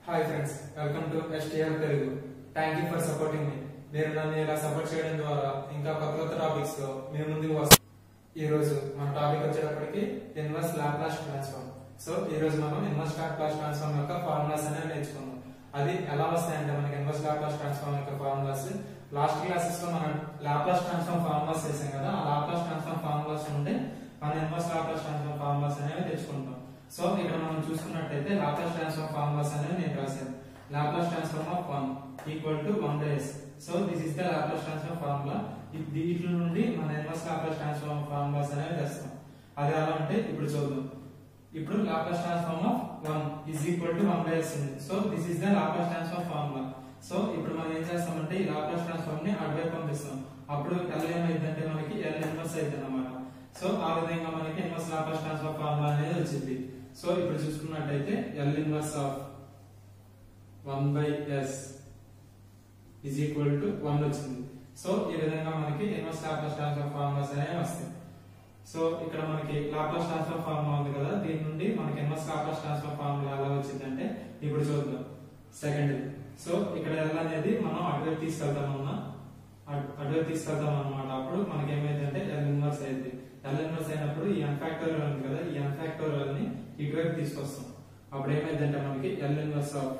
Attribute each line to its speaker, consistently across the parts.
Speaker 1: Hi friends welcome to STR Telugu thank you for supporting me మీరు నన్ను ఇలా support చేయడం ద్వారా ఇంకా కొత్త కొత్త టాపిక్స్ తో మీ ముందుకు వస్తాం ఈ రోజు మన టాపిక్ వచ్చేటప్పటికి ఇన్వర్స్ లాప్లాస్ ట్రాన్స్ఫార్మ్ సో ఈ రోజు మనం ఇన్వర్స్ లాప్లాస్ ట్రాన్స్ఫార్మ్ యొక్క ఫార్ములాస్ అనేవి నేర్చుకుందాం అది ఎలా వస్తాయంటే మనకి ఇన్వర్స్ లాప్లాస్ ట్రాన్స్ఫార్మ్ యొక్క ఫార్ములాస్ లాస్ట్ క్లాసెస్ లో మనం లాప్లాస్ ట్రాన్స్ఫార్మ్ ఫార్ములాస్ చేసాం కదా ఆ లాప్లాస్ ట్రాన్స్ఫార్మ్ ఫార్ములాస్ ఉంటే మన ఇన్వర్స్ లాప్లాస్ ట్రాన్స్ఫార్మ్ ఫార్ములాస్ అనేవి తెచ్చుకుంటాం సో ఇక్కడ మనం చూసుకున్నట్టయితే లాప్లాస్ ట్రాన్స్ఫార్మ్ ఫార్ములాస్ అనేవి నేను రాశాను Laplace transform of one equal to one by s so this is the Laplace transform formula దీంట్లో నుండి మన ఇన్వర్స్ లాప్లాస్ ట్రాన్స్ఫార్మ్ ఫార్ములాస్ అనేవి తెస్తాం అది ఎలా అంటే ఇప్పుడు చూద్దాం ఇప్పుడు Laplace transform of one is equal to one by s ఉంది so this is the Laplace transform formula so ఇప్పుడు మనం ఏం చేస్తామంటే ఈ లాప్లాస్ ట్రాన్స్ఫార్మ్ ని అటువైపు పంపిస్తాం అప్పుడు L ఏమైందంటే మనకి ఎల్ ఇన్వర్స్ అయితే అన్నమాట సో ఆ విధంగా మనకి ఇన్వర్స్ లాప్లాస్ ట్రాన్స్ఫార్మ్ ఫార్ములా అనేది వచ్చింది సో ఇప్పుడు చూసుకున్నట్టయితే L inverse of one by s is equal to one వచ్చింది సో ఈ విధంగా మనకి ఇన్వర్స్ లాప్లాస్ ట్రాన్స్ఫార్మ్ ఫార్ములాస్ అనేవి వస్తాయి సో ఇక్కడ మనకి లాప్లాస్ ట్రాన్స్ఫార్మ్ ఫార్ములా ఉంది కదా దీని నుండి మనకి ఇన్వర్స్ లాప్లాస్ ట్రాన్స్ఫార్మ్ ఫార్ములా ఎలా వచ్చిందంటే ఇప్పుడు చూద్దాం సెకండ్ సో ఇక్కడ ఎల్ అనేది మనం అటువైపు తీసుకెళ్తామన్నా అటు- అటువైపు తీసుకెళ్తాం అనమాట అప్పుడు మనకి ఏమైందంటే ఎల్ ఇన్వర్స్ అయింది ఎల్ ఇన్వర్స్ అయినప్పుడు ఈ ఎన్ ఫ్యాక్టోరియల్ ఉంది కదా ఈ ఎన్ ఫ్యాక్టోరియల్ ని ఇటువైపు తీసుకొస్తాం అప్పుడు ఏమైందంటే మనకి L inverse of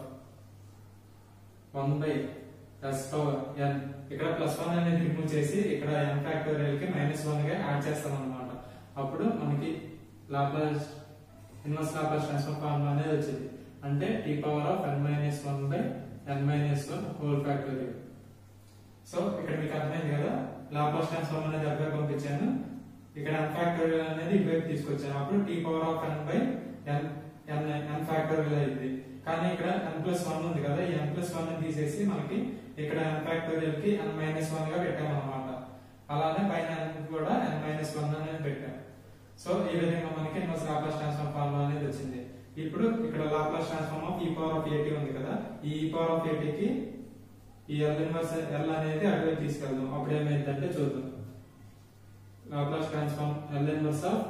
Speaker 1: one by plus power n ఇక్కడ ప్లస్ వన్ అనేది రిమూవ్ చేసి ఇక్కడ ఎన్ ఫ్యాక్టోరియల్ కి మైనస్ వన్ గా యాడ్ చేస్తాం అనమాట అప్పుడు మనకి Laplace inverse Laplace transform formula అనేది వచ్చింది అంటే t power of n minus one by n minus one whole factorial so ఇక్కడ మీకు అర్థమైంది కదా లాప్లాస్ ట్రాన్స్ఫార్మ్ అనేది అటువైపు పంపించాను ఇక్కడ ఎన్ ఫ్యాక్టోరియల్ అనేది ఇటువైపు తీసుకొచ్చాను అప్పుడు t power of n by n n n factorial అయింది కానీ ఇక్కడ ఎన్ ప్లస్ వన్ ఉంది కదా ఈ ఎన్ ప్లస్ వన్ తీసేసి మనకి ఇక్కడ ఎన్ ఫ్యాక్టోరియల్ కి ఎన్ మైనస్ వన్ గా పెట్టామన్నమాట అలానే పైన n కూడా ఎన్ మైనస్ వన్ అనేది పెట్టాం సో ఈ విధంగా మనకి ఇన్వర్స్ లాప్లాస్ ట్రాన్స్ఫార్మ్ ఫార్ములా అనేది వచ్చింది ఇప్పుడు ఇక్కడ Laplace transform of e power of a t ఉంది కదా ఈ పవర్ ఆఫ్ ఏటీకి ఈ ఎల్ ఇన్వర్స్ ఎల్ అనేది అటువైపు తీసుకెళ్దాం అప్పుడు ఏమైందంటే చూద్దాం Laplace transform L inverse of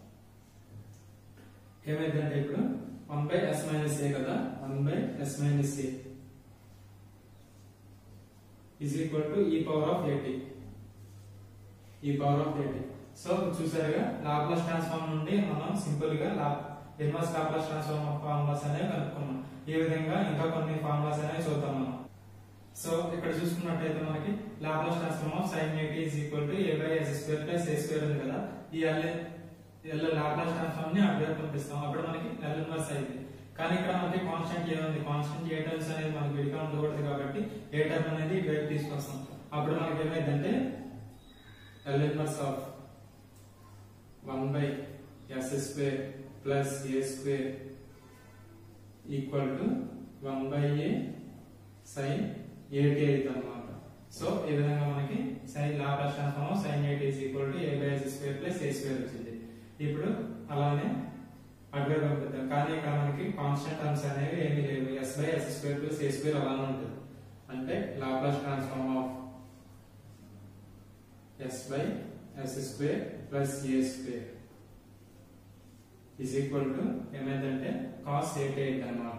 Speaker 1: ఏమైందంటే ఇప్పుడు one by s minus a కదా one by s minus a is equal to e power of a t e power of a t so చూసారుగా లాప్లాస్ ట్రాన్స్ఫార్మ్ నుండి మనం సింపుల్ గా ఇన్వర్స్ లాప్లాస్ ట్రాన్స్ఫార్మ్ ఫార్ములాస్ అనేవి కనుక్కున్నాం ఈ విధంగా ఇంకా కొన్ని ఫార్ములాస్ అనేవి చూద్దాం మనం సో ఇక్కడ చూసుకున్నట్టయితే మనకి Laplace transform of sine a t is equal to a by s square plus a square ఉంది కదా ఈ ఎల్ ఎల్ లాప్లాస్ ట్రాన్స్ఫార్మ్ ని అటువైపు పంపిస్తాం అప్పుడు మనకి ఎల్ ఇన్వర్స్ అయింది కానీ ఇక్కడ మనకి కాన్స్టెంట్ ఏముంది కాన్స్టెంట్ ఏ టర్మ్స్ అనేది మనకి విడిగా ఉండకూడదు కాబట్టి ఏ టర్మ్ అనేది ఇటువైపు తీసుకొస్తాం అప్పుడు మనకి ఏమైందంటే L inverse of one by s square plus a square equal to one by a sine a t అయితే అనమాట సో ఈ విధంగా మనకి sine Laplace transform sine a t is equal to a by s square plus a square వచ్చింది ఇప్పుడు అలానే అటువైపు పంపిద్దాం కానీ ఇక్కడ మనకి కాన్స్టెంట్ టర్మ్స్ అనేవి ఏమీ లేవు s by s square plus a square అలానే ఉంటుంది అంటే Laplace transform of s by s square plus a square is equal to ఏమైందంటే కాస్ ఎయిటీ ఎయిట్ అనమాట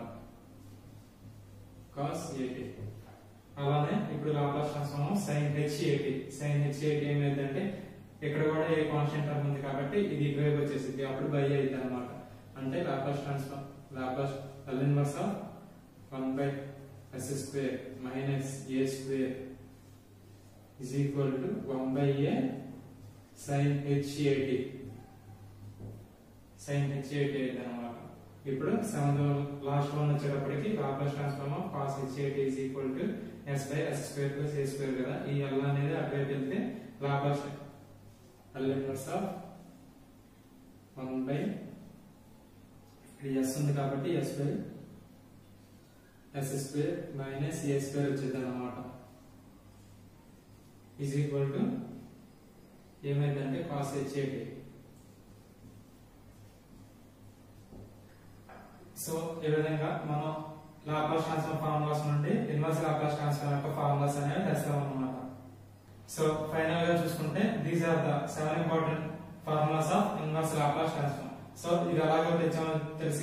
Speaker 1: కాస్ ఎయిటీ అలానే ఇప్పుడు Laplace transform sine h a t sine h a t ఏమైందంటే ఇక్కడ కూడా ఏ కాన్స్టెంట్ టర్మ్ ఉంది కాబట్టి ఇది ఇటువైపు వచ్చేసింది అప్పుడు బై అయింది అనమాట అంటే Laplace transform Laplace L inverse of one by s square minus a square is equal to one by a sine h a t sine h a t అయింది అనమాట ఇప్పుడు సెవెంత్ లాస్ట్ వన్ వచ్చేటప్పటికి Laplace transform of cos h a t is equal to s by s square plus a square కదా ఈ L అనేది అటువైపు వెళ్తే Laplace L inverse of one by ఇక్కడ ఎస్ ఉంది కాబట్టి s by s square minus a square వచ్చింది అనమాట ఈజ్ ఈక్వల్ టు ఏమైందంటే కాస్ హెచ్ ఎయిటీ సో ఈ విధంగా మనం లాప్లాస్ ట్రాన్స్ఫార్మ్ ఫార్ములాస్ నుండి ఇన్వర్స్ లాప్లాస్ ట్రాన్స్ఫార్మ్ యొక్క ఫార్ములాస్ అనేవి తెస్తాం అన్నమాట సో ఫైనల్ గా చూసుకుంటే these are the seven important formulas of inverse Laplace transform so ఇది ఎలాగో తెచ్చామో తెలుసుగా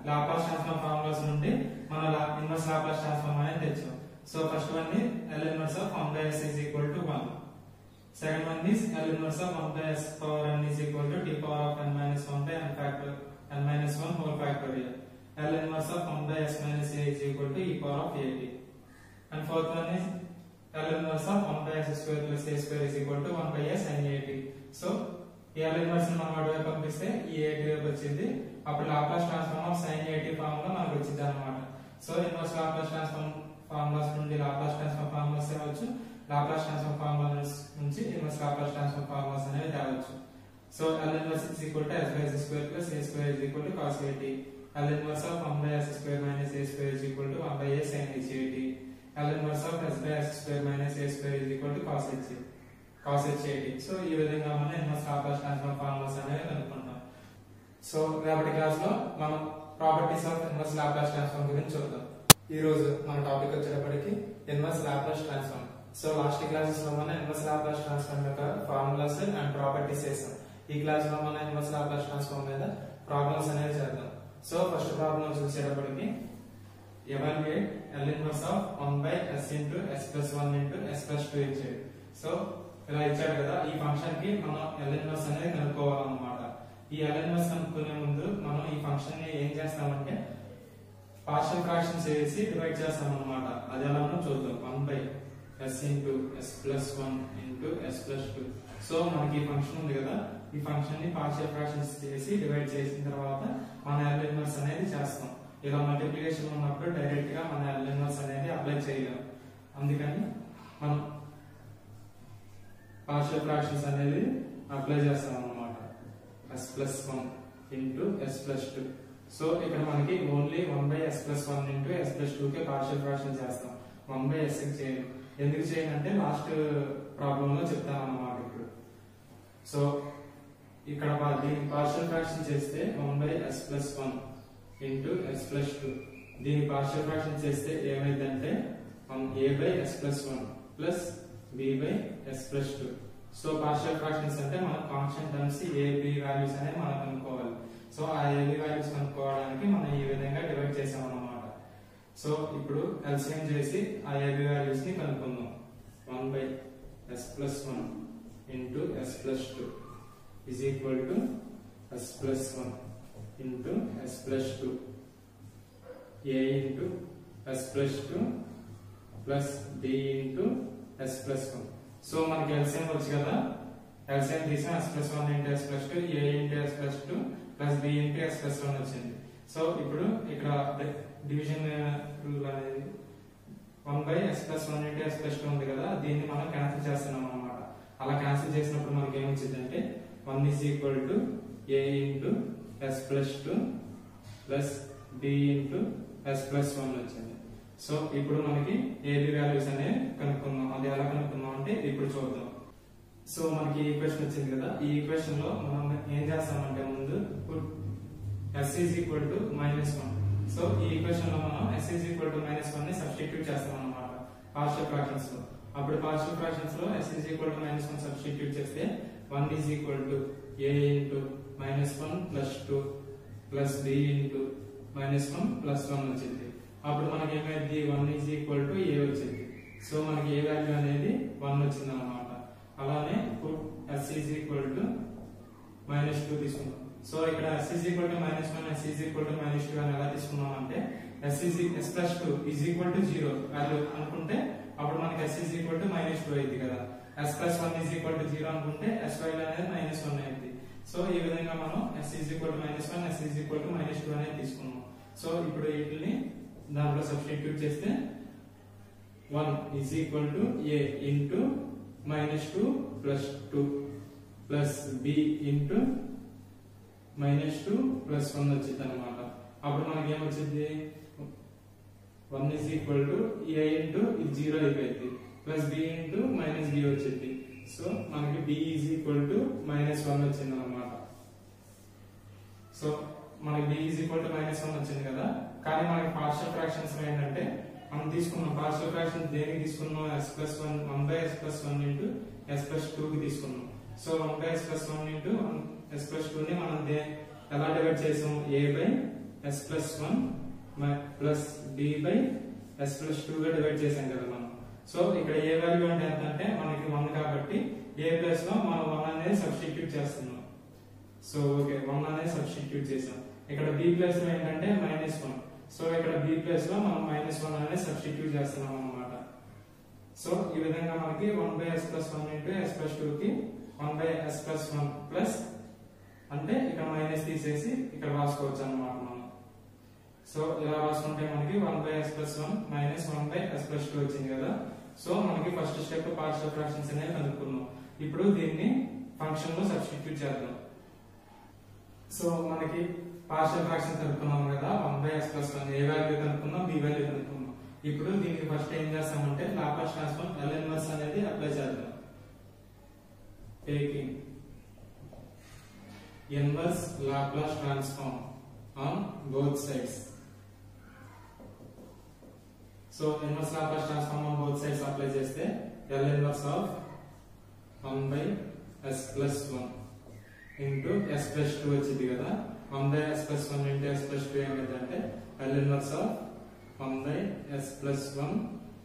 Speaker 1: లాప్లాస్ ట్రాన్స్ఫార్మ్ ఫార్ములాస్ నుండి మన ఇన్వర్స్ లాప్లాస్ ట్రాన్స్ఫార్మ్ అనేది తెచ్చాం సో ఫస్ట్ వన్ ని L inverse of one by s is equal to one second one is L inverse of 1 by s power n is equal to t power of n minus 1 by n factor n minus 1 whole factorial. L inverse of 1 by s minus a is equal to e power of at. And fourth one is L inverse of 1 by s square plus a square is equal to 1 by s sin at. So ఈ L inverse ని మనం అటువైపు పంపిస్తే ఈ at వైపు వచ్చింది అప్పుడు Laplace transform of sin at formula మనకు వచ్చింది అనమాట so inverse Laplace transform formulas నుండి లాప్లాస్ ట్రాన్స్ఫార్మ్ ఫార్ములాస్ తేవచ్చు లాప్లాస్ ట్రాన్స్ఫార్మ్ ఫార్ములాస్ నుంచి ఇన్వర్స్ లాప్లాస్ ట్రాన్స్ఫార్మ్ ఫార్ములాస్ అనేవి తేవచ్చు so L inverse is equal to s by s square plus a square is equal to cos at. L inverse of 1 by s square minus a square is equal to 1 by a sin h at. L inverse of s by s square minus a square is equal to cos h cos h at. So ఈ విధంగా మనం inverse Laplace transform formulas అనేవి కనుక్కుంటాం so రేపటి class లో మనం properties of inverse Laplace transform గురించి చూద్దాం ఈ రోజు మన టాపిక్ వచ్చేటప్పటికి inverse Laplace transform so last classes లో మనం ఇన్వర్స్ లాప్లాస్ ట్రాన్స్ఫార్మ్ యొక్క ఫార్ములాస్ అండ్ ప్రాపర్టీస్ చేసాం ఈ క్లాస్ లో మనం ఇన్వర్స్ లాప్లాస్ ట్రాన్స్ఫార్మ్ మీద ప్రాబ్లమ్స్ అనేవి చేద్దాం సో ఫస్ట్ ప్రాబ్లం చూసేటప్పటికి evaluate L inverse of 1 by s into s plus 1 into s plus 2 ఇచ్చాడు సో ఇలా ఇచ్చాడు కదా ఈ ఫంక్షన్ కి మనం ఎల్ ఇన్వర్స్ అనేది కనుక్కోవాలన్నమాట ఈ ఎల్ ఇన్వర్స్ కనుక్కునే ముందు మనం ఈ ఫంక్షన్ ని ఏం చేస్తామంటే పార్షియల్ ఫ్రాక్షన్స్ వేసి డివైడ్ చేస్తాం అన్నమాట అది ఎలానో చూద్దాం 1 by s into s plus 1 into s plus 2 so మనకి ఈ ఫంక్షన్ ఉంది కదా ఈ ఫంక్షన్ ని పార్షియల్ ఫ్రాక్షన్స్ చేసి డివైడ్ చేసిన తర్వాత మన ఎల్ ఇన్వర్స్ అనేది చేస్తాం ఇలా మల్టిప్లికేషన్ ఉన్నప్పుడు డైరెక్ట్ గా మన ఎల్ ఇన్వర్స్ అనేది అప్లై చేయలేం అందుకని మనం పార్షియల్ ఫ్రాక్షన్స్ అనేది అప్లై చేస్తాం అన్నమాట s plus one into s plus two so ఇక్కడ మనకి only one by s plus one into s plus two కే పార్షియల్ ఫ్రాక్షన్ చేస్తాం వన్ బై ఎస్ చేయను ఎందుకు చేయను అంటే లాస్ట్ ప్రాబ్లం లో చెప్తాను అన్నమాట ఇప్పుడు సో ఇక్కడ పా- దీనికి పార్షియల్ ఫ్రాక్షన్ చేస్తే one by s plus one into s plus two దీని పార్షియల్ ఫ్రాక్షన్ చేస్తే ఏమైందంటే one a by s plus one plus b by s plus two so partial fractions అంటే మనం constant terms a b values అనేవి మనం కనుక్కోవాలి so ఆ ఏ b values కనుక్కోవడానికి మనం ఈ విధంగా డివైడ్ చేసాం అన్నమాట సో ఇప్పుడు ఎల్సిఎం చేసి ఆ ఏ బి వాల్యూస్ ని కనుక్కుందాం one by s plus one into s plus two is equal to s plus 1 into s plus 2 a into s plus 2 plus b into s plus 1 so మనకి LCM వచ్చు కదా LCM తీసాం s plus one into s plus two a into s plus two plus b into s plus one వచ్చింది so ఇప్పుడు ఇక్కడ division rule అనేది one by s plus one into s plus two ఉంది కదా దీన్ని మనం cancel చేస్తున్నాం అనమాట అలా క్యాన్సిల్ చేసినప్పుడు మనకి ఏమొచ్చిందంటే one is equal to a into s plus two plus b into s plus one వచ్చింది సో ఇప్పుడు మనకి ఏబి వాల్యూస్ అనేవి కనుక్కుందాం అది ఎలా కనుక్కుందాం అంటే ఇప్పుడు చూద్దాం సో మనకి ఈ ఈక్వేషన్ వచ్చింది కదా ఈ ఈక్వేషన్ లో మనం ఏం చేస్తామంటే ముందు s is equal to minus one so ఈ ఈక్వేషన్ లో మనం s is equal to minus one ని సబ్స్టిట్యూట్ చేస్తాం అనమాట పార్షియల్ ఫ్రాక్షన్స్ లో అప్పుడు పార్షియల్ ఫ్రాక్షన్స్ లో s is equal to minus one substitute చేస్తే one is equal to a into minus one plus two plus b into minus one plus one వచ్చింది అప్పుడు మనకి ఏమైంది one is equal to a వచ్చింది so మనకి a value అనేది one వచ్చింది అనమాట అలానే s is equal to minus two తీసుకున్నాం సో ఇక్కడ s is equal to minus one s is equal to minus two అని ఎలా తీసుకున్నాం అంటే s is s plus two is equal to zero value అనుకుంటే అప్పుడు మనకి s is equal to minus two అయింది కదా s plus one is equal to zero అనుకుంటే ఎస్ వాల్యూ అనేది మైనస్ వన్ అయింది సో ఈ విధంగా మనం s is equal to minus one s is equal to minus two అనేది తీసుకున్నాం సో ఇప్పుడు వీటిని దాంట్లో సబ్స్టిట్యూట్ చేస్తే one is equal to a into minus two plus two plus b into minus two plus one వచ్చింది అనమాట అప్పుడు మనకి ఏమొచ్చింది one is equal to a into ఇది జీరో అయిపోయింది plus b into minus b వచ్చింది సో మనకి b is equal to minus one వచ్చింది అనమాట సో మనకి b is equal to minus one వచ్చింది కదా కానీ మనకి పార్షియల్ ఫ్రాక్షన్స్ ఏంటంటే మనం తీసుకున్నాం పార్షియల్ ఫ్రాక్షన్ దేనికి తీసుకున్నాం s plus one one by s plus one into s plus two కి తీసుకున్నాం so one by s plus one into s plus two ని మనం దే ఎలా డివైడ్ చేసాం a by s plus one plus d by s plus two గా divide చేసాం కదా మనం సో ఇక్కడ ఏ వాల్యూ అంటే ఎంత అంటే మనకి వన్ కాబట్టి ఏ ప్లస్ లో మనం వన్ అనేది సబ్స్టిట్యూట్ చేస్తున్నాం సో ఓకే వన్ అనేది సబ్స్టిట్యూట్ చేసాం ఇక్కడ బి ప్లస్ లో ఏంటంటే మైనస్ వన్ సో ఇక్కడ బి ప్లస్ లో మనం మైనస్ వన్ అనేది సబ్స్టిట్యూట్ చేస్తున్నాం అన్నమాట సో ఈ విధంగా మనకి one by s plus one into s plus two కి one by s plus one plus అంటే ఇక్కడ మైనస్ తీసేసి ఇక్కడ రాసుకోవచ్చు అన్నమాట మనం సో ఇలా రాసుకుంటే మనకి one by s plus one minus one by s plus two వచ్చింది కదా సో మనకి ఫస్ట్ స్టెప్ పార్షియల్ ఫ్రాక్షన్స్ అనేవి కనుక్కున్నాం ఇప్పుడు దీన్ని ఫంక్షన్ లో సబ్స్టిట్యూట్ చేద్దాం సో మనకి పార్షియల్ ఫ్రాక్షన్ కనుక్కున్నాం కదా one by s plus one a value కనుక్కున్నాం బి వాల్యూ కనుక్కున్నాం ఇప్పుడు దీనికి ఫస్ట్ ఏం చేస్తామంటే లాప్లాస్ ట్రాన్స్ఫార్మ్ ఎల్ ఇన్వర్స్ అనేది అప్లై చేద్దాం taking inverse Laplace transform on both sides so inverse Laplace transform on both sides apply చేస్తే L inverse of 1 by s plus one into s plus two వచ్చింది కదా one by s plus one into s plus two ఏమైందంటే L inverse of one by s plus one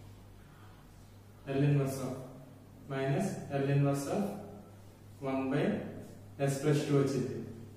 Speaker 1: L inverse of minus L inverse of one by s plus two వచ్చింది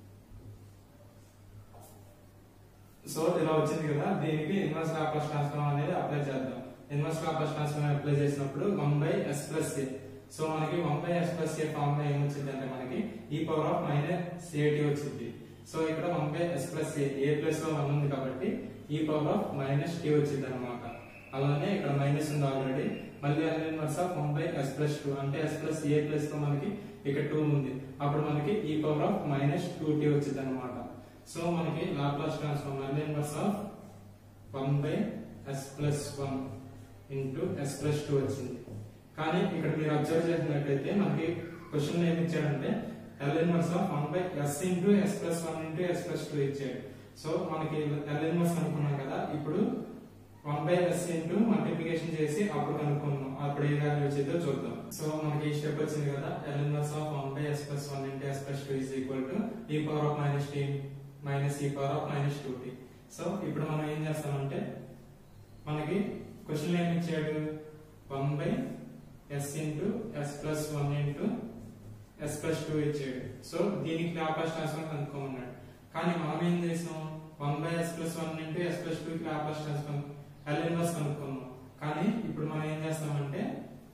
Speaker 1: so ఇలా వచ్చింది కదా దీనికి inverse Laplace transform అనేది apply చేద్దాం inverse Laplace transform apply చేసినప్పుడు one by s plus a so మనకి one by s plus a form లో ఏమొచ్చింది అంటే మనకి ఈ పవర్ ఆఫ్ మైనస్ ఏటీ వచ్చింది సో ఇక్కడ one by s plus a a plus లో వన్ ఉంది కాబట్టి e power of minus t వచ్చింది అనమాట అలానే ఇక్కడ మైనస్ ఉంది ఆల్రెడీ మళ్ళీ అన్ని inverse of one by s plus two అంటే ఎస్ ప్లస్ ఏ ప్లస్ లో మనకి ఇక్కడ టూ ఉంది అప్పుడు మనకి e power of minus two t వచ్చింది అనమాట సో మనకి లాప్లాస్ ట్రాన్స్ఫార్మ్ అన్ని inverse of one by s plus one into s plus two వచ్చింది కానీ ఇక్కడ మీరు అబ్జర్వ్ చేసినట్లయితే మనకి క్వశ్చన్ ఏమి ఇచ్చాడంటే L inverse of one by s into s plus one into s plus two ఇచ్చాడు సో మనకి ఎల్ ఇన్వర్స్ అనుకున్నాం కదా ఇప్పుడు one by s into multiplication చేసి అప్పుడు కనుక్కున్నాం అప్పుడు ఏ వాల్యూ వచ్చిందో చూద్దాం సో మనకి ఈ స్టెప్ వచ్చింది కదా L inverse of one by s plus one into s plus two is equal to e power of minus t minus e power of minus two t so ఇప్పుడు మనం ఏం చేస్తామంటే మనకి క్వశ్చన్ ఏమి ఇచ్చాడు one by s into s plus one into s plus two ఇచ్చాడు so దీనికి Laplace transform కనుక్కోమన్నాడు కానీ మనం ఏం చేసాం one by s plus one into s plus two కి లాప్లాస్ ట్రాన్స్ఫార్మ్ ఎల్ ఇన్వర్స్ కనుక్కున్నాం కానీ ఇప్పుడు మనం ఏం చేస్తామంటే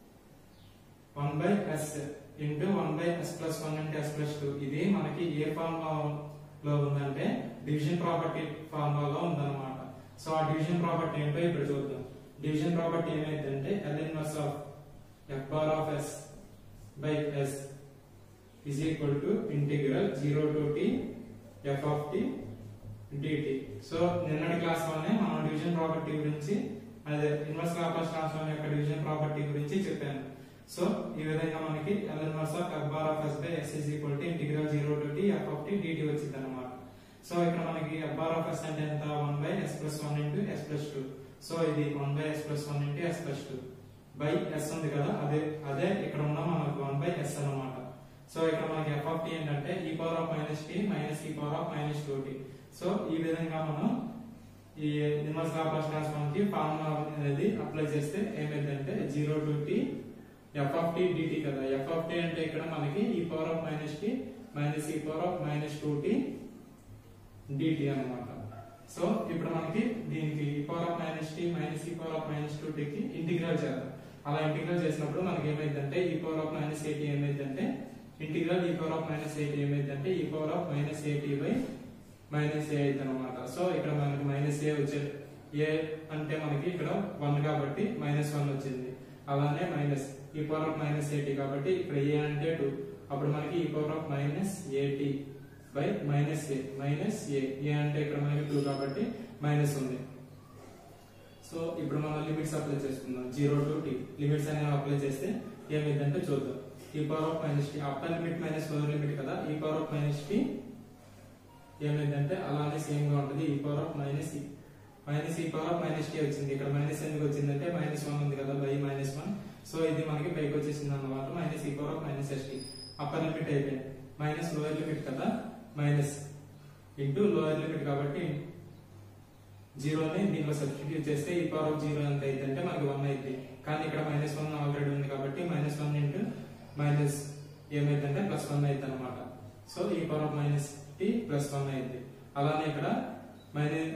Speaker 1: one by s into one by s plus one into s plus two ఇది మనకి ఏ ఫార్ములా లో ఉందంటే డివిజన్ ప్రాపర్టీ ఫార్ములాలో ఉందన్నమాట సో ఆ డివిజన్ ప్రాపర్టీ ఏంటో ఇప్పుడు చూద్దాం డివిజన్ ప్రాపర్టీ ఏమైందంటే L inverse of f bar of s by s is equal to integral 0 to t f of t dt so నిన్నటి క్లాస్ లోనే మనం డివిజన్ ప్రాపర్టీ గురించి అదే ఇన్వర్స్ లాప్లాస్ ట్రాన్స్ఫార్మ్ యొక్క డివిజన్ ప్రాపర్టీ గురించి చెప్పాను సో ఈ విధంగా మనకి L inverse of f bar of s by s is equal to integral 0 to t f of t dt వచ్చింది అన్నమాట సో ఇక్కడ మనకి f బార్ ఆఫ్ s అంటే ఎంత 1 by s plus 1 into s plus 2 so ఇది 1 by s plus 1 into s plus 2 by s ఉంది కదా అదే అదే ఇక్కడ ఉన్న మనకు 1 బై s అన్నమాట సో ఇక్కడ మనకి ఎఫ్ ఆఫ్ టీ ఏంటంటే e power of minus t minus e power of minus two t so ఈ విధంగా మనం ఈ ఇన్వర్స్ లాప్లాస్ ట్రాన్స్ఫార్మ్ కి ఫార్ములా అనేది అప్లై చేస్తే ఏమైందంటే zero to t f of t dt కదా ఎఫ్ ఆఫ్ టీ అంటే ఇక్కడ మనకి e power of minus t minus e power of minus two t dt అనమాట సో ఇప్పుడు మనకి దీనికి e power of minus t minus e power of minus two టీకి integral చేద్దాం అలా ఇంటిగ్రల్ చేసినప్పుడు మనకి ఏమైందంటే e power of minus a t ఏమైందంటే integral e power of minus a t ఏమైందంటే e power of minus a t by minus a అయితే అనమాట సో ఇక్కడ మనకి మైనస్ ఏ వచ్చేది ఏ అంటే మనకి ఇక్కడ వన్ కాబట్టి మైనస్ వన్ వచ్చింది అలానే minus e power of minus eighty కాబట్టి ఇక్కడ ఏ అంటే టూ అప్పుడు మనకి e power of minus a t by minus a minus a a అంటే ఇక్కడ మనకి టూ కాబట్టి మైనస్ ఉంది సో ఇప్పుడు మనం లిమిట్స్ అప్లై చేసుకుందాం జీరో టు టీ లిమిట్స్ అనేవి అప్లై చేస్తే ఏమైందంటే చూద్దాం e power of minus t upper limit minus lower limit కదా e power of minus tea ఏమైందంటే అలానే సేమ్ గా ఉంటుంది e power of minus e minus e power of minus t వచ్చింది ఇక్కడ మైనస్ ఎందుకు వచ్చిందంటే మైనస్ వన్ ఉంది కదా బై మైనస్ వన్ సో ఇది మనకి పైకి వచ్చేసింది అన్నమాట minus e power of minus s t upper limit అయిపోయింది మైనస్ లోయర్ లిమిట్ కదా మైనస్ ఇంటూ లోయర్ లిమిట్ కాబట్టి జీరోని దీంట్లో సబ్స్టిట్యూట్ చేస్తే ఈ పవర్ ఆఫ్ జీరో ఎంత అయింది అంటే మనకి వన్ అయింది కానీ ఇక్కడ మైనస్ వన్ ఆల్రెడీ ఉంది కాబట్టి మైనస్ వన్ ఇంటూ మైనస్ ఏమైందంటే ప్లస్ వన్ అయింది అనమాట so e power of minus t plus one అయింది అలానే ఇక్కడ minus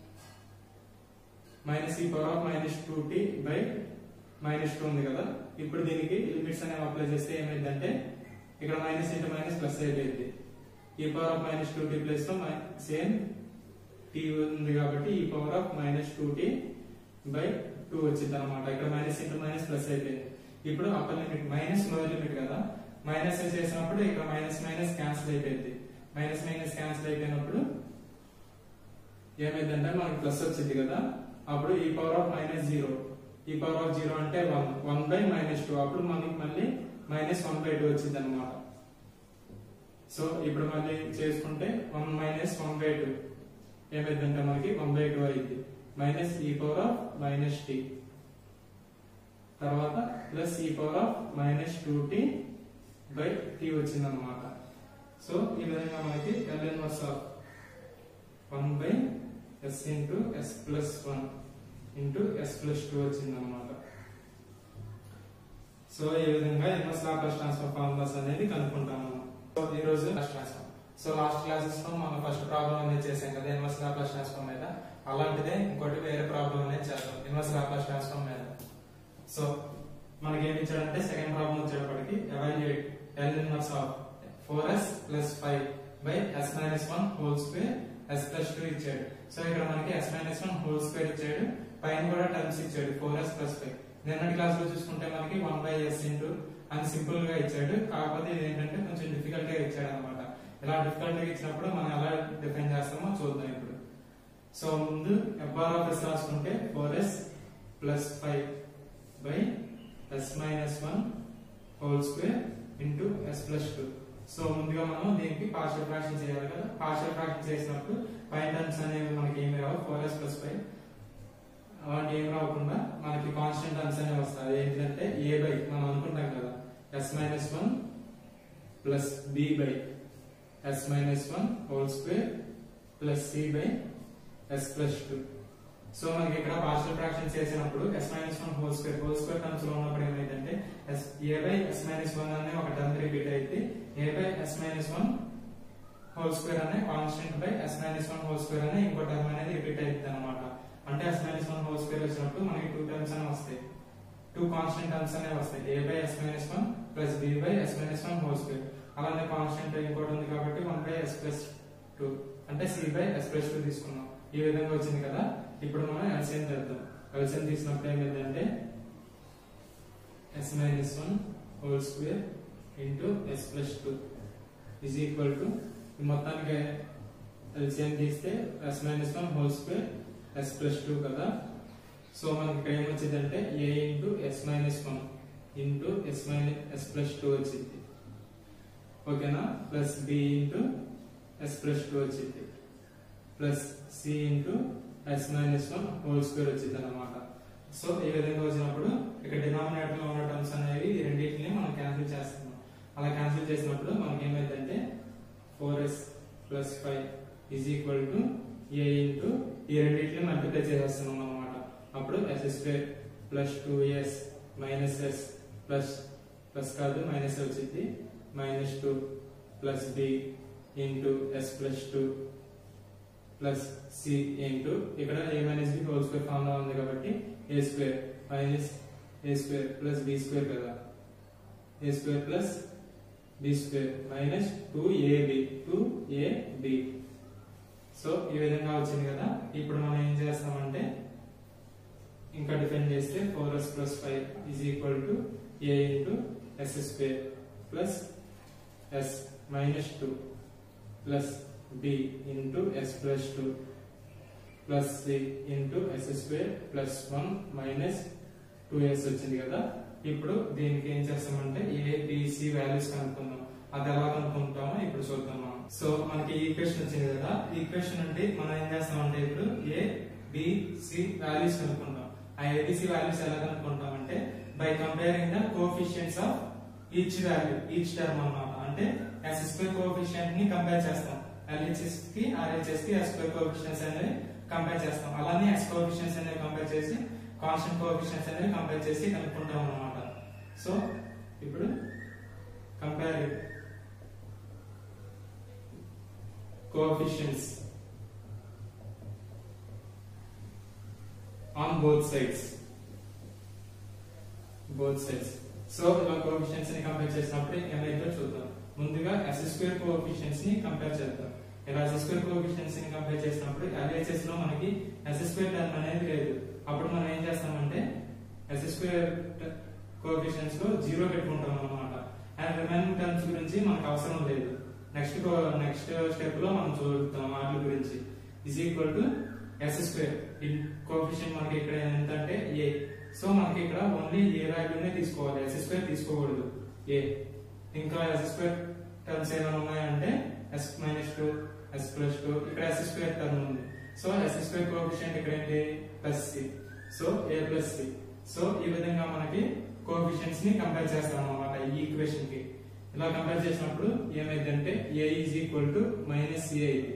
Speaker 1: minus e power of minus two t by minus two ఉంది కదా ఇప్పుడు దీనికి లిమిట్స్ అనేవి అప్లై చేస్తే ఏమైందంటే ఇక్కడ మైనస్ ఇంటూ మైనస్ ప్లస్ అయిపోయింది e power of minus two t plus లో సేమ్ టీ ఉంది కాబట్టి e power of minus two t by two వచ్చింది అనమాట ఇక్కడ మైనస్ ఇంటూ మైనస్ ప్లస్ అయిపోయింది ఇప్పుడు upper limit minus lower limit కదా మైనస్ చేసినప్పుడు ఇక్కడ మైనస్ మైనస్ క్యాన్సిల్ అయిపోయింది మైనస్ మైనస్ క్యాన్సిల్ అయిపోయినప్పుడు ఏమైందంటే మనకి ప్లస్ వచ్చింది కదా అప్పుడు e power of minus zero e power of zero అంటే one one by minus two అప్పుడు మనకి మళ్ళీ మైనస్ వన్ బై టూ వచ్చింది అనమాట సో ఇప్పుడు మళ్ళీ చేసుకుంటే one minus one by two ఏమైందంటే మనకి వన్ బై టూ అయింది minus e power of minus t తర్వాత plus e power of minus two t by t వచ్చింది అనమాట సో ఈ విధంగా మనకి L inverse of one by s into s plus one into s plus two వచ్చింది అనమాట so ఈ విధంగా ఇన్వర్స్ లాప్లాస్ ట్రాన్స్ఫర్ ఫార్ములాస్ అనేది కనుక్కుంటాము సో ఈ రోజు last transfer so last classes లో మనం ఫస్ట్ ప్రాబ్లం అనేది చేసాం కదా ఇన్వర్స్ లాప్లాస్ ట్రాన్స్ఫార్మ్ మీద అలాంటిదే ఇంకోటి వేరే ప్రాబ్లం అనేది చేద్దాం ఇన్వర్స్ లాప్లాస్ ట్రాన్స్ఫార్మ్ మీద సో మనకి ఏమి ఇచ్చాడంటే సెకండ్ ప్రాబ్లం వచ్చేటప్పటికి evaluate L inverse of four s plus five by s minus one whole square s plus two ఇచ్చాడు సో ఇక్కడ మనకి s minus one whole square ఇచ్చాడు పైన కూడా టర్మ్స్ ఇచ్చాడు ఫోర్ ఎస్ ప్లస్ ఫైవ్ నిన్నటి క్లాస్ లో చూసుకుంటే మనకి వన్ బై ఎస్ ఇంటూ అని సింపుల్ గా ఇచ్చాడు కాకపోతే ఇది ఏంటంటే కొంచెం డిఫికల్ట్ గా ఇచ్చాడు అనమాట ఇలా డిఫికల్ట్ గా ఇచ్చినప్పుడు మనం ఎలా డిఫైన్ చేస్తామో చూద్దాం ఇప్పుడు సో ముందు ఎఫ్ఆర్ ఆఫ్ ఎస్ రాసుకుంటే four s plus five by s minus one whole square into s plus two so ముందుగా మనం దీనికి పార్షియల్ ఫ్రాక్షన్ చేయాలి కదా పార్షియల్ ఫ్రాక్షన్ చేసినప్పుడు పైన టర్మ్స్ అనేవి మనకి ఏమి రావు ఫోర్ ఎస్ ప్లస్ ఫైవ్ అలాంటి ఏం రాకుండా మనకి కాన్స్టెంట్ టర్మ్స్ అనేవి వస్తాయి ఏంటంటే ఏ బై మనం అనుకుంటాం కదా s minus one plus b by s minus one whole square plus c by s plus two so మనకి ఇక్కడ పార్షియల్ ఫ్రాక్షన్ చేసినప్పుడు s minus one whole square whole square terms లో ఉన్నప్పుడు ఏమైందంటే s a by s minus one అనే ఒక term repeat అయితే a by s minus one whole square అనే constant by s minus one whole square అనే ఇంకో టర్మ్ అనేది రిపీట్ అవుతుంది అనమాట అంటే s minus one whole square వచ్చినప్పుడు మనకి టూ టర్మ్స్ అనేవి వస్తాయి టూ కాన్స్టెంట్ టర్మ్స్ అనేవి వస్తాయి a by s minus one plus b by s minus one whole square అలానే కాన్స్టెంట్ ఇంకోటి ఉంది కాబట్టి one by s plus two అంటే c by s plus two తీసుకున్నాం ఈ విధంగా వచ్చింది కదా ఇప్పుడు మనం ఎల్సిఎం చేద్దాం ఎల్సిఎం తీసినప్పుడు ఏమైందంటే s minus one whole square into s plus two is equal to మొత్తానికి ఎల్సిఎం తీస్తే s minus one whole square s plus two కదా సో మనకి ఇక్కడ ఏమొచ్చిందంటే a into s minus one into s minus s plus two వచ్చింది ఓకేనా plus b into s plus two వచ్చింది plus c into s minus one whole square వచ్చింది అనమాట so ఈ విధంగా వచ్చినప్పుడు ఇక్కడ డినామినేటర్ లో ఉన్న టర్మ్స్ అనేవి ఈ రెండింటిని మనం క్యాన్సిల్ చేస్తున్నాం అలా క్యాన్సిల్ చేసినప్పుడు మనకి ఏమైందంటే four s plus five is equal to a into ఈ రెండింటిని మల్టిప్లై చేసేస్తున్నాం అనమాట అప్పుడు s square plus two s minus s plus plus కాదు మైనస్ వచ్చింది minus two plus b into s plus two plus c into ఇక్కడ a minus b whole square formula ఉంది కాబట్టి a square minus a square plus b square కదా a square plus b square minus two ab two AB so ఈ విధంగా వచ్చింది కదా ఇప్పుడు మనం ఏం చేస్తామంటే ఇంకా డిఫైన్ చేస్తే four s plus five is equal to a into s square plus s minus two plus b into s plus 2 plus c into s square plus 1 minus 2s వచ్చింది కదా ఇప్పుడు దీనికి ఏం చేస్తామంటే ఏ బిసి వాల్యూస్ కనుక్కుందాం అది ఎలా కనుక్కుంటామో ఇప్పుడు చూద్దాం మనం సో మనకి ఈక్వేషన్ వచ్చింది కదా ఈక్వేషన్ అంటే మనం ఏం చేస్తామంటే ఇప్పుడు ఏ బిసి వాల్యూస్ కనుక్కుంటాం ఆ ఏబిసి వాల్యూస్ ఎలా కనుక్కుంటాం అంటే by comparing the coefficients of each value each term అన్నమాట అంటే ఎస్ స్క్వేర్ కోఫిషియంట్ ని కంపేర్ చేస్తాం ఎల్హెచ్ఎస్ కి ఆర్హెచ్ఎస్ కి ఎస్ స్క్వేర్ కోఎఫిషియన్స్ అనేవి కంపేర్ చేస్తాం అలానే ఎక్స్ కోఎఫిషియన్స్ అనేది కంపేర్ చేసి కాన్స్టెంట్ కోఎఫిషియన్స్ అనేది కంపేర్ చేసి కనుక్కుంటాం అన్నమాట సో ఇప్పుడు compare coefficients on both sides both sides so ఇలా కోఎఫిషియన్స్ ని కంపేర్ చేసినప్పుడు ఏమైందో చూద్దాం ముందుగా ఎస్ స్క్వేర్ కోఎఫిషియన్స్ ని కంపేర్ చేద్దాం ఇలా ఎస్ స్క్వేర్ కోఎఫిషియన్స్ ని కంపేర్ చేసినప్పుడు LHS లో మనకి ఎస్ స్క్వేర్ టర్మ్ అనేది లేదు అప్పుడు మనం ఏం చేస్తామంటే ఎస్ స్క్వేర్ కోఎఫిషియన్స్ లో జీరో పెట్టుకుంటాం అన్నమాట అండ్ రిమైనింగ్ టర్మ్స్ గురించి మనకు అవసరం లేదు నెక్స్ట్ నెక్స్ట్ స్టెప్ లో మనం చూద్దాం వాటి గురించి is equal to s square coefficient మనకి ఇక్కడ ఎంత అంటే ఏ సో మనకి ఇక్కడ ఓన్లీ ఏ వాల్యూనే తీసుకోవాలి ఎస్ స్క్వేర్ తీసుకోకూడదు ఏ ఇంకా ఎస్ స్క్వేర్ టర్మ్స్ ఏమైనా ఉన్నాయంటే s minus two s plus two ఇక్కడ ఎస్ స్క్వేర్ టర్మ్ ఉంది సో ఎస్ స్క్వేర్ కోఎఫిషియంట్ ఇక్కడ ఏంటి plus c so a plus c so ఈ విధంగా మనకి కోఎఫిషియన్స్ ని కంపేర్ చేస్తాం అన్నమాట ఈ ఈక్వేషన్ కి ఇలా కంపేర్ చేసినప్పుడు ఏమైందంటే a is equal to minus c అయింది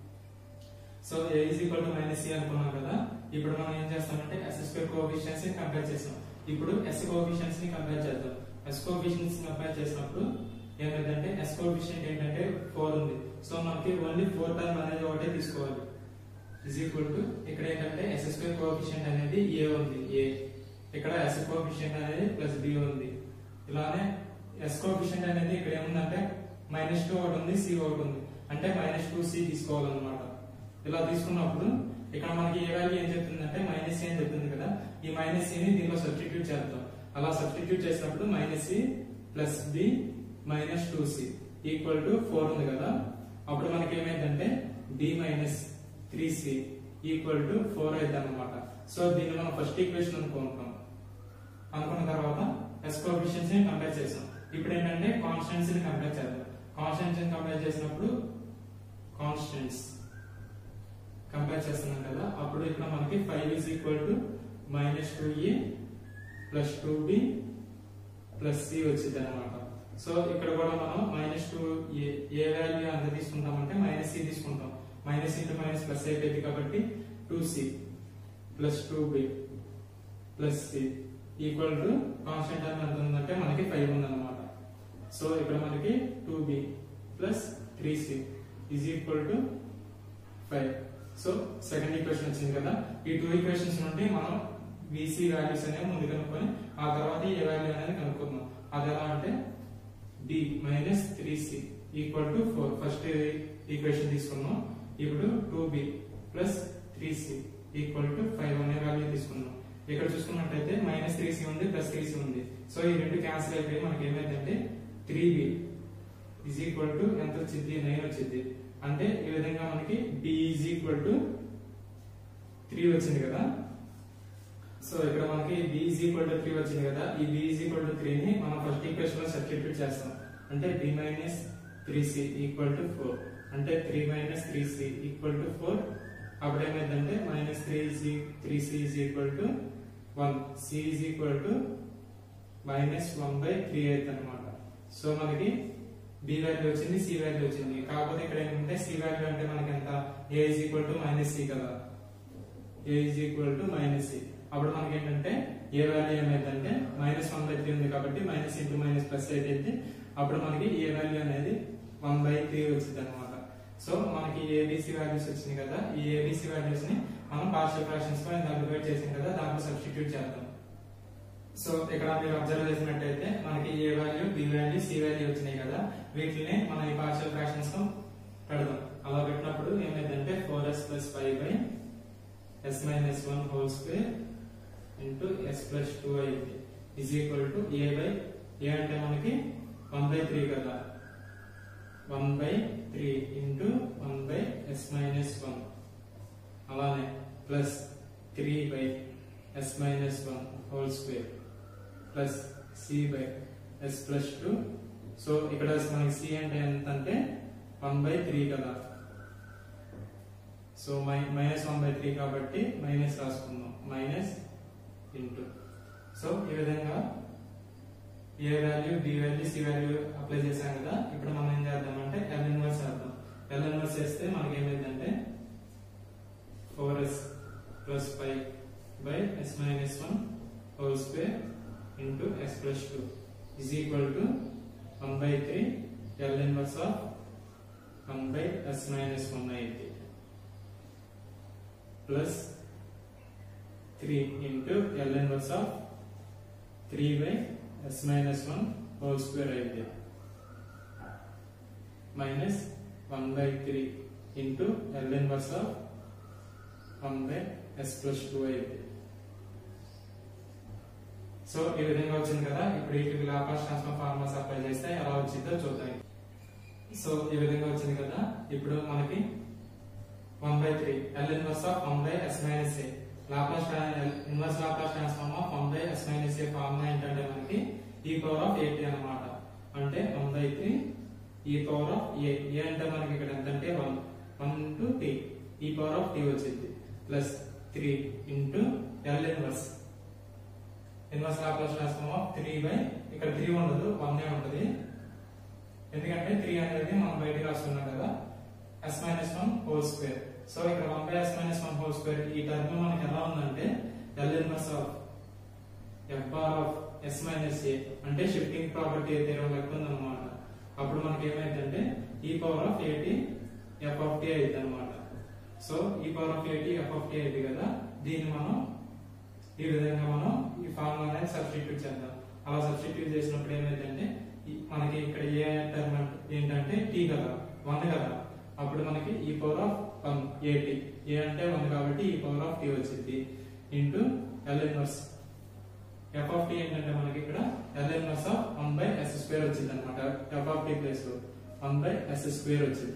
Speaker 1: so a is equal to minus c అనుకున్నాం కదా ఇప్పుడు మనం ఏం చేస్తామంటే ఎస్ స్క్వేర్ కోఎఫిషియన్స్ ని కంపేర్ చేస్తాం ఇప్పుడు ఎస్ కోఎఫిషియన్స్ ని కంపేర్ చేద్దాం ఎస్ కోఎఫిషియన్స్ ని కంపేర్ చేసినప్పుడు ఏమైందంటే ఎస్ కోఎఫిషియంట్ ఏంటంటే ఫోర్ ఉంది సో మనకి ఓన్లీ ఫోర్ టర్మ్ అనేది ఒకటే తీసుకోవాలి ఇజ్ ఈక్వల్ టు ఇక్కడ ఏంటంటే ఎస్ స్క్వేర్ కోఎఫిషియంట్ అనేది ఏ ఉంది ఏ ఇక్కడ ఎస్ కోఎఫిషియంట్ అనేది ప్లస్ బి ఉంది ఇలానే ఎస్ కోఎఫిషియంట్ అనేది ఇక్కడ ఏముందంటే మైనస్ టూ ఒకటి ఉంది సి ఒకటి ఉంది అంటే మైనస్ టూ సి తీసుకోవాలన్నమాట ఇలా తీసుకున్నప్పుడు ఇక్కడ మనకి ఏ వాల్యూ ఏం చెప్తుందంటే మైనస్ సి అని చెప్తుంది కదా ఈ మైనస్ సి ని దీనిలో సబ్స్టిట్యూట్ చేద్దాం అలా సబ్స్టిట్యూట్ చేసినప్పుడు minus c plus b minus two c equal to four ఉంది కదా అప్పుడు మనకి ఏమైందంటే b minus three c equal to four అయితే అనమాట సో దీన్ని మనం ఫస్ట్ ఈక్వేషన్ అనుకుంటాం అనుకున్న తర్వాత ఎస్ కోఎఫిషియన్స్ ని కంపేర్ చేసాం ఇప్పుడు ఏంటంటే కాన్స్టెంట్స్ ని కంపేర్ చేద్దాం కాన్స్టెంట్స్ ని కంపేర్ చేసినప్పుడు కాన్స్టెంట్స్ కంపేర్ చేస్తున్నాం కదా అప్పుడు ఇక్కడ మనకి five is equal to minus two a plus two b plus c వచ్చింది అనమాట సో ఇక్కడ కూడా మనం minus two a a value ఎంత తీసుకుంటామంటే మైనస్ సి తీసుకుంటాం మైనస్ ఇంటూ మైనస్ ప్లస్ అయిపోయింది కాబట్టి two c plus two b plus c equal to constant term ఎంత ఉందంటే మనకి ఫైవ్ ఉందన్నమాట సో ఇక్కడ మనకి two b plus three c is equal to five so second equation వచ్చింది కదా ఈ టూ ఈక్వేషన్స్ నుండి మనం విసి వాల్యూస్ అనేవి ముందు కనుక్కొని ఆ తర్వాత ఏ వాల్యూ అనేది కనుక్కుందాం అది ఎలా అంటే d minus three c equal to four first equation తీసుకున్నాం ఇప్పుడు two b plus three c equal to five అనే వాల్యూ తీసుకున్నాం ఇక్కడ చూసుకున్నట్లయితే మైనస్ త్రీ సి ఉంది ప్లస్ త్రీ సి ఉంది సో ఈ రెండు క్యాన్సిల్ అయిపోయి మనకి ఏమైందంటే three b is equal to ఎంత వచ్చింది నైన్ వచ్చింది అంటే ఈ విధంగా మనకి b is equal to three వచ్చింది కదా సో ఇక్కడ మనకి b is equal to three వచ్చింది కదా ఈ b is equal to three ని మనం ఫస్ట్ ఈక్వేషన్ లో సబ్స్టిట్యూట్ చేస్తాం అంటే b minus three c equal to four అంటే three minus three c equal to four అప్పుడు ఏమైందంటే minus three three c is equal to one c is equal to minus one by three అవుతుంది అనమాట so మనకి b value వచ్చింది c value వచ్చింది కాకపోతే ఇక్కడ ఏంటంటే సి వాల్యూ అంటే మనకి ఎంత a is equal to minus c కదా a is equal to minus c అప్పుడు మనకి ఏంటంటే ఏ వాల్యూ ఏమైందంటే మైనస్ వన్ బై త్రీ ఉంది కాబట్టి మైనస్ ఇంటూ మైనస్ ప్లస్ అయితే అప్పుడు మనకి ఏ వాల్యూ అనేది వన్ బై త్రీ వచ్చింది అనమాట సో మనకి ఏబిసి వాల్యూస్ వచ్చింది కదా ఈ ఏబిసి వాల్యూస్ ని మనం పార్షియల్ ఫ్రాక్షన్స్ తో ఇందాక డివైడ్ చేసాం కదా దాంట్లో సబ్స్టిట్యూట్ చేద్దాం సో ఇక్కడ మీరు అబ్జర్వ్ చేసినట్టయితే మనకి a value b value c value వచ్చినాయి కదా వీటిని మనం ఈ పార్షియల్ ఫ్రాక్షన్స్ తో పెడదాం అలా పెట్టినప్పుడు ఏమైందంటే four s plus five by s minus one whole square into s plus two అయింది is equal to a by a అంటే మనకి వన్ బై త్రీ కదా one by three into one by s minus one అలానే plus three by s minus one whole square plus c by s plus two so ఇక్కడ మనకి c అంటే ఎంత అంటే one by three కదా so minus one by three కాబట్టి minus రాసుకుందాం minus into so ఈ విధంగా a value b value c value apply చేశాం కదా ఇప్పుడు మనం ఏం చేద్దాం అంటే ఎల్ ఇన్వర్స్ చేద్దాం ఎల్ ఇన్వర్స్ చేస్తే మనకి ఏమైందంటే four s plus five by s minus one whole square into s plus two is equal to one by three L inverse of one by s minus one అయితే plus three into L inverse of three by s minus one whole square అయితే minus one by three into L inverse of one by s plus two అయితే so ఈ విధంగా వచ్చింది కదా ఇప్పుడు వీటికి Laplace transform formulas apply చేస్తే ఎలా వచ్చిందో చూద్దాం సో ఈ విధంగా వచ్చింది కదా ఇప్పుడు మనకి one by three L inverse of one by s minus a Laplace inverse Laplace transform of one by s minus a formula ఏంటంటే మనకి ఈ పవర్ ఆఫ్ ఎయిటీ అన్నమాట అంటే one by three e power of a a అంటే మనకి ఇక్కడ ఎంత అంటే one one into t e power of t వచ్చింది plus three into L inverse inverse Laplace transform of three by ఇక్కడ three ఉండదు వన్ ఉంటుంది ఎందుకంటే త్రీ అనేది మనం బయటికి రాస్తున్నాం కదా s minus one whole square so ఇక్కడ one by s minus one whole square ఈ టర్మ్ మనకి ఎలా ఉందంటే L inverse of f bar of s minus a అంటే షిఫ్టింగ్ ప్రాపర్టీ అయితే లెక్క ఉందన్నమాట అప్పుడు మనకి ఏమైందంటే e power of a t f of t అయితే అనమాట so e power of a t f of t అయితే కదా దీన్ని మనం ఈ విధంగా మనం ఈ ఫార్ములా అనేది సబ్స్టిట్యూట్ చేద్దాం అలా సబ్స్టిట్యూట్ చేసినప్పుడు ఏమైందంటే ఈ- మనకి ఇక్కడ ఏ టర్మ్ ఏంటంటే టీ కదా వన్ కదా అప్పుడు మనకి ఈ పవర్ ఆఫ్ వన్ ఏటీ ఏ అంటే వన్ కాబట్టి ఈ పవర్ ఆఫ్ టీ వచ్చింది into L inverse f of t ఏంటంటే మనకి ఇక్కడ L inverse of one by s square వచ్చింది అనమాట ఎఫ్ ఆఫ్ టీ ప్లేస్ లో వన్ బై ఎస్ స్క్వేర్ వచ్చింది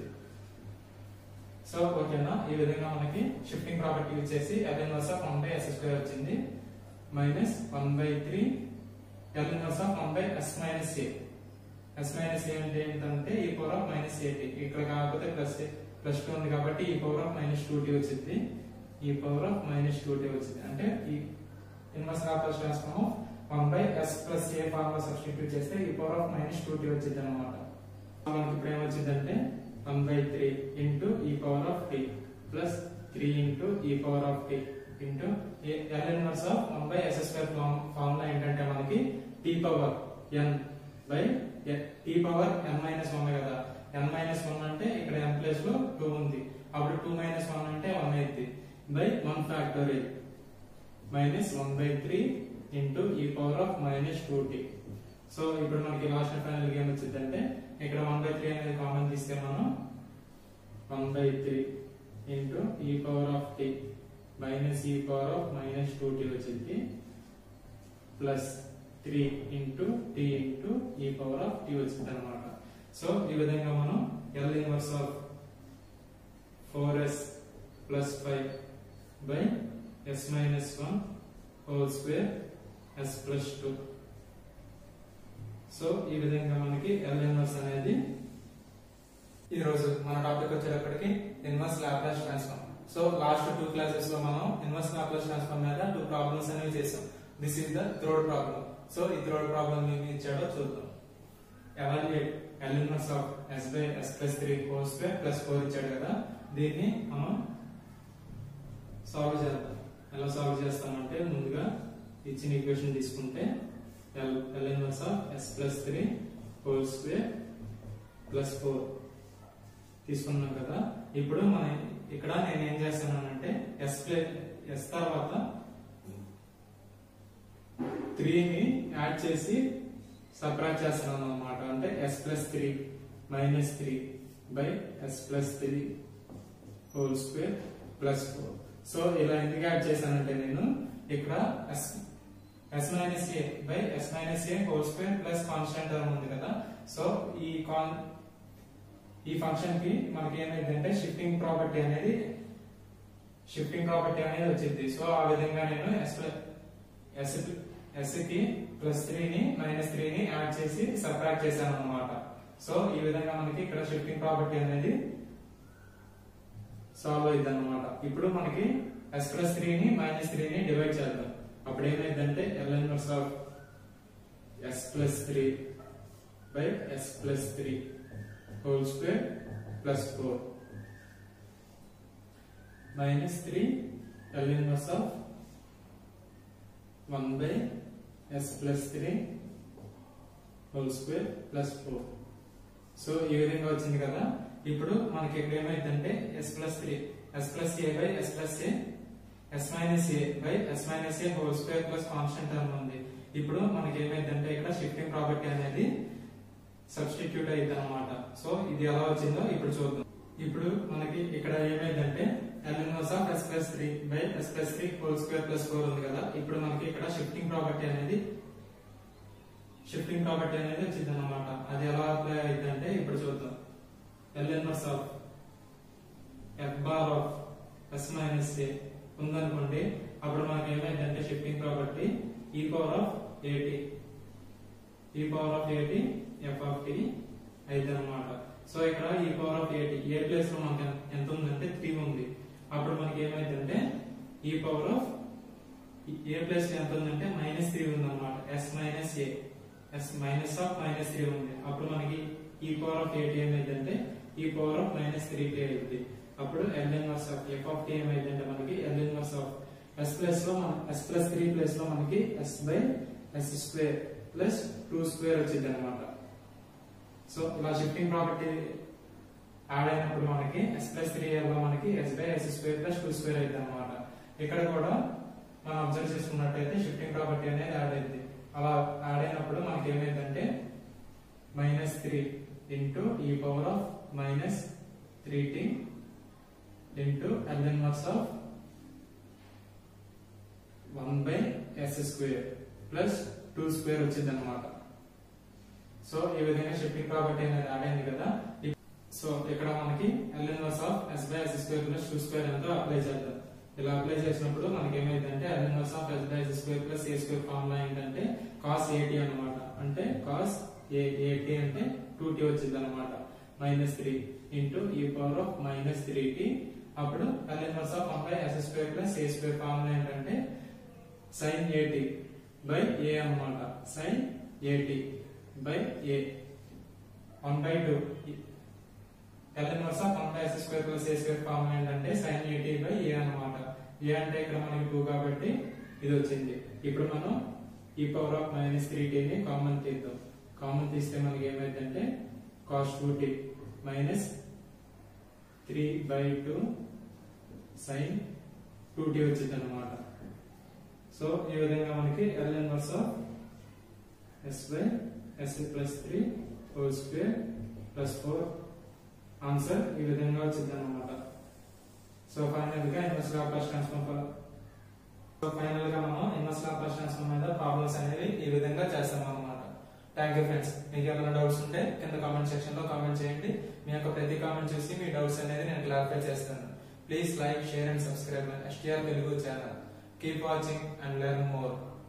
Speaker 1: సో ఓకేనా ఈ విధంగా మనకి షిఫ్టింగ్ ప్రాపర్టీ యూజ్ చేసి L inverse of one by s square వచ్చింది minus one by three L inverse of one by s minus a s minus a అంటే ఏంటంటే ఈ పవర్ ఆఫ్ మైనస్ ఏటీ ఇక్కడ కాకపోతే ప్లస్ ప్లస్ టూ ఉంది కాబట్టి e power of minus two t వచ్చింది e power of minus two t వచ్చింది అంటే ఈ inverse Laplace transform of one by s plus a formula substitute చేస్తే e power of minus two t వచ్చింది అనమాట మనకి ఇప్పుడు ఏమొచ్చిందంటే one by three into e power of t plus three into e power of t into L inverse of one by s square formula ఏంటంటే మనకి t power N by t power n minus one కదా n minus one అంటే ఇక్కడ ఎన్ place లో two ఉంది అప్పుడు two minus one అంటే one అయింది by one factorial minus one by three into e power of minus two t so ఇప్పుడు మనకి లాస్ట్ ఫైనల్ గేమ్ వచ్చిందంటే ఇక్కడ వన్ బై త్రీ అనేది కామన్ తీస్తే మనం one by three into e power of t minus e power of minus two t వచ్చింది plus three into t into e power of t వచ్చింది అనమాట so ఈ విధంగా మనం L inverse of four s plus five by s minus one whole square s plus two so ఈ విధంగా మనకి L inverse అనేది ఈ రోజు మన టాపిక్ వచ్చేటప్పటికి inverse Laplace transform so last two classes లో మనం ఇన్వర్స్ లాప్లాస్ ట్రాన్స్ఫార్మ్ మీద టూ ప్రాబ్లమ్స్ అనేవి చేసాం this is the third problem so ఈ థర్డ్ ప్రాబ్లం ఏమి ఇచ్చాడో చూద్దాం evaluate L inverse of s by s plus three four square plus four ఇచ్చాడు కదా దీన్ని మనం సాల్వ్ చేద్దాం ఎలా సాల్వ్ చేస్తామంటే ముందుగా ఇచ్చిన ఈక్వేషన్ తీసుకుంటే L L inverse of s plus three whole square plus four తీసుకున్నాం కదా ఇప్పుడు మన ఇక్కడ నేను ఏం చేస్తున్నానంటే ఎస్ ప్లే ఎస్ తర్వాత త్రీని యాడ్ చేసి సపరేట్ చేస్తున్నాను అనమాట అంటే s plus three minus three by s plus three whole square plus four so ఇలా ఎందుకు యాడ్ చేశానంటే నేను ఇక్కడ s s minus a by s minus a whole square plus constant term ఉంది కదా సో ఈ కాన్ ఈ ఫంక్షన్ కి మనకి ఏమైందంటే షిఫ్టింగ్ ప్రాపర్టీ అనేది షిఫ్టింగ్ ప్రాపర్టీ అనేది వచ్చింది సో ఆ విధంగా నేను ఎస్ ఎస్ ఎస్ కి ప్లస్ త్రీని మైనస్ త్రీని యాడ్ చేసి సబ్ట్రాక్ట్ చేశాను అనమాట సో ఈ విధంగా మనకి ఇక్కడ షిఫ్టింగ్ ప్రాపర్టీ అనేది సాల్వ్ అయింది అనమాట ఇప్పుడు మనకి ఎస్ ప్లస్ త్రీని మైనస్ త్రీని డివైడ్ చేద్దాం అప్పుడు ఏమైందంటే L inverse of s plus three by s plus three whole square plus four minus three L inverse of one by s plus three whole square plus four so ఈ విధంగా వచ్చింది కదా ఇప్పుడు మనకి ఇక్కడ ఏమైందంటే s plus three s plus a by s plus a s minus a by s minus a whole square plus constant term ఉంది ఇప్పుడు మనకి ఏమైందంటే ఇక్కడ షిఫ్టింగ్ ప్రాపర్టీ అనేది సబ్స్టిట్యూట్ అయింది అనమాట సో ఇది ఎలా వచ్చిందో ఇప్పుడు చూద్దాం ఇప్పుడు మనకి ఇక్కడ ఏమైందంటే L inverse of s plus three by s plus three whole square plus four ఉంది కదా ఇప్పుడు మనకి ఇక్కడ షిఫ్టింగ్ ప్రాపర్టీ అనేది షిఫ్టింగ్ ప్రాపర్టీ అనేది వచ్చింది అనమాట అది ఎలా అప్లై అయిందంటే ఇప్పుడు చూద్దాం L inverse of f bar of s minus a ఉందనుకోండి అప్పుడు మనకి ఏమైందంటే shifting property e power of a t e power of a t f of t అయితే అనమాట సో ఇక్కడ ఈ పవర్ ఆఫ్ ఏటీ ఏ ప్లేస్ లో మనకి ఎంత ఉందంటే త్రీ ఉంది అప్పుడు మనకి ఏమైందంటే e power of A place లో ఎంత ఉందంటే మైనస్ త్రీ ఉంది అనమాట s minus a s minus of minus three ఉంది అప్పుడు మనకి ఈ పవర్ ఆఫ్ ఏటీ ఏమైందంటే e power of minus three t అయింది అప్పుడు L inverse of f of t ఏమైందంటే మనకి L inverse of s plus లో మన ఎస్ ప్లస్ త్రీ ప్లస్ లో మనకి s by s square plus two square వచ్చింది అనమాట సో ఇలా షిఫ్టింగ్ ప్రాపర్టీ యాడ్ అయినప్పుడు మనకి ఎస్ ప్లస్ త్రీ లో మనకి s by s square plus two square అయింది అనమాట ఇక్కడ కూడా మనం అబ్జర్వ్ చేసుకున్నట్టయితే షిఫ్టింగ్ ప్రాపర్టీ అనేది యాడ్ అయింది అలా యాడ్ అయినప్పుడు మనకి ఏమైందంటే minus three into e power of minus three t into L inverse of one by s square plus two square వచ్చింది అనమాట సో ఈ విధంగా షిఫ్టింగ్ ప్రాపర్టీ అనేది యాడ్ అయింది కదా ఇప్- సో ఇక్కడ మనకి L inverse of s by s square plus two square ఎంతో అప్లై చేద్దాం ఇలా అప్లై చేసినప్పుడు మనకి ఏమైందంటే L inverse of s by s square plus a square formula ఏంటంటే కాస్ ఏటీ అనమాట అంటే కాస్ ఏటీ అంటే టూ టీ వచ్చింది అనమాట minus three into e power of minus three t అప్పుడు L inverse of one by s square plus a square formula ఏంటంటే sine a t by a అన్నమాట sine a t by a one by two L inverse of one by s square plus a square form ఏంటంటే sine a t by a అన్నమాట a అంటే ఇక్కడ మనకి two కాబట్టి ఇది వచ్చింది ఇప్పుడు మనం ఈ పవర్ ఆఫ్ మైనస్ త్రీ టీని కామన్ తీద్దాం కామన్ తీస్తే మనకి ఏమైందంటే cos two t minus three by two sine two t వచ్చింది అనమాట సో ఈ విధంగా మనకి L inverse of s by s plus three whole square plus four answer ఈ విధంగా వచ్చింది అనమాట సో ఫైనల్ గా inverse Laplace transform so final గా మనం ఇన్వర్స్ లాప్లాస్ ట్రాన్స్ఫార్మ్ మీద ప్రాబ్లమ్స్ అనేవి ఈ విధంగా చేస్తాం అనమాట థ్యాంక్ యూ ఫ్రెండ్స్ మీకు ఏమైనా డౌట్స్ ఉంటే కింద కామెంట్ సెక్షన్ లో కామెంట్ చేయండి మీ యొక్క ప్రతి కామెంట్ చూసి మీ డౌట్స్ అనేది నేను క్లారిఫై చేస్తాను please like share and subscribe STR Telugu channel keep watching and learn more